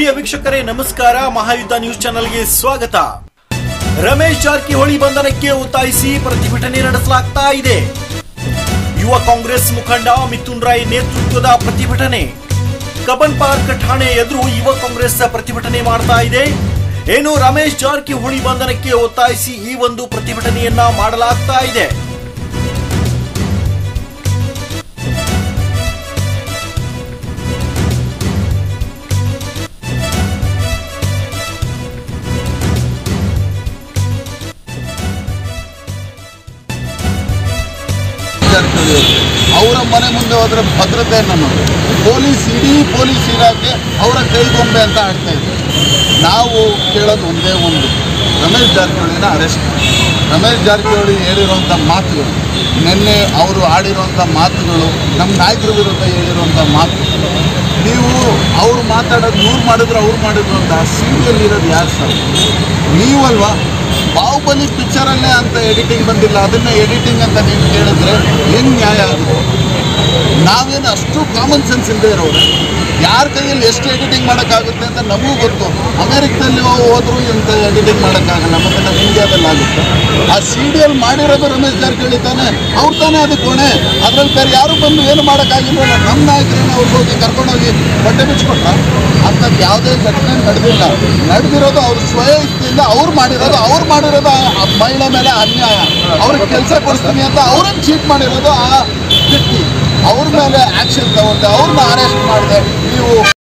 ಪ್ರಿಯ ವೀಕ್ಷಕರೇ ನಮಸ್ಕಾರ ಮಹಾಯುದ್ಧ ನ್ಯೂಸ್ ಚಾನೆಲ್ಗೆ ಸ್ವಾಗತ ರಮೇಶ್ ಜಾರಕಿಹೊಳಿ ಬಂಧನಕ್ಕೆ ಒತ್ತಾಯಿಸಿ ಪ್ರತಿಭಟನೆ ನಡೆಸಲಾಗ್ತಾ ಇದೆ ಯುವ ಕಾಂಗ್ರೆಸ್ ಮುಖಂಡ ಮಿಥುನ್ ರಾಯ್ ನೇತೃತ್ವದ ಪ್ರತಿಭಟನೆ ಕಬ್ಬನ್ ಪಾರ್ಕ್ ಠಾಣೆ ಎದುರು ಯುವ ಕಾಂಗ್ರೆಸ್ ಪ್ರತಿಭಟನೆ ಮಾಡ್ತಾ ಇದೆ ಏನು ರಮೇಶ್ ಜಾರಕಿಹೊಳಿ ಬಂಧನಕ್ಕೆ ಒತ್ತಾಯಿಸಿ ಈ ಒಂದು ಪ್ರತಿಭಟನೆಯನ್ನ ಮಾಡಲಾಗ್ತಾ ಇದೆ ಜಾರಕಿಹೊಳಿ ಅವರ ಮನೆ ಮುಂದೆ ಹೋದ್ರೆ ಭದ್ರತೆ ನಮ್ಮದು ಪೊಲೀಸ್ ಇಡೀ ಪೊಲೀಸ್ ಇಲಾಖೆ ಅವರ ಕೈಗೊಂಬೆ ಅಂತ ಆಡ್ತಾ ಇದ್ದಾರೆ ನಾವು ಕೇಳೋದು ಒಂದೇ ಒಂದು ರಮೇಶ್ ಜಾರಕಿಹೊಳಿನ ಅರೆಸ್ಟ್ ಮಾಡಿ ರಮೇಶ್ ಜಾರಕಿಹೊಳಿ ಹೇಳಿರುವಂಥ ಮಾತುಗಳು ನಿನ್ನೆ ಅವರು ಆಡಿರುವಂಥ ಮಾತುಗಳು ನಮ್ಮ ನಾಯಕರ ವಿರುದ್ಧ ಹೇಳಿರುವಂಥ ಮಾತುಗಳು ನೀವು ಅವ್ರು ಮಾತಾಡೋದು ಇವ್ರು ಮಾಡಿದ್ರು ಅವ್ರು ಮಾಡಿದ್ರು ಅಂತ ಸೀರಿಯಲ್ ಇರೋದು ಯಾರು ಸರ್ ನೀವಲ್ವಾ ಬಾಹುಬಲಿ ಪಿಕ್ಚರಲ್ಲೇ ಅಂತ ಎಡಿಟಿಂಗ್ ಬಂದಿಲ್ಲ ಅದನ್ನ ಎಡಿಟಿಂಗ್ ಅಂತ ನೀವು ಕೇಳಿದ್ರೆ ಏನು ನ್ಯಾಯ ಆಗುತ್ತೆ ನಾವೇನು ಅಷ್ಟು ಕಾಮನ್ ಸೆನ್ಸ್ ಇಲ್ಲದೆ ಇರೋರು ಯಾರ ಕೈಯಲ್ಲಿ ಎಷ್ಟು ಎಡಿಟಿಂಗ್ ಮಾಡೋಕ್ಕಾಗುತ್ತೆ ಅಂತ ನಮಗೂ ಗೊತ್ತು ಅಮೆರಿಕದಲ್ಲಿ ಹೋದ್ರು ಇಂಥ ಎಡಿಟಿಂಗ್ ಮಾಡೋಕ್ಕಾಗಲ್ಲ ಮತ್ತೆ ನಮ್ಮ ಇಂಡಿಯಾದಲ್ಲಿ ಆಗುತ್ತೆ ಆ ಸಿ ಡಿ ಎಲ್ ಮಾಡಿರೋದು ರಮೇಶ್ ಜಾರಕಿಹೊಳಿ ತಾನೆ ಅವ್ರು ತಾನೇ ಅದಕ್ಕೆ ಹೊಣೆ ಅದ್ರಲ್ಲಿ ಬೇರೆ ಯಾರು ಬಂದು ಏನು ಮಾಡೋಕ್ಕಾಗಿಲ್ವಲ್ಲ ನಮ್ಮ ನಾಯಕರನ್ನ ಅವ್ರಿಗೆ ಹೋಗಿ ಕರ್ಕೊಂಡೋಗಿ ಬಟ್ಟೆ ಬಿಚ್ಕೊಟ್ಟ ಅಂಥದ್ದು ಯಾವುದೇ ಘಟನೆ ನಡೆದಿಲ್ಲ ನಡೆದಿರೋದು ಅವ್ರ ಸ್ವಯ ಇಚ್ಛೆಯಿಂದ ಅವ್ರು ಮಾಡಿರೋದು ಅವ್ರು ಮಾಡಿರೋದು ಆ- ಆ ಮಹಿಳೆ ಮೇಲೆ ಅನ್ಯಾಯ ಅವ್ರಿಗೆ ಕೆಲಸ ಕೊಡಿಸ್ತೀನಿ ಅಂತ ಅವ್ರನ್ನ ಚೀಟ್ ಮಾಡಿರೋದು ಆ ವ್ಯಕ್ತಿ ಅವ್ರ ಮೇಲೆ ಆಕ್ಷನ್ ತಗೊಂಡೆ ಅವ್ರನ್ನ ಅರೆಸ್ಟ್ ಮಾಡಿದೆ ನೀವು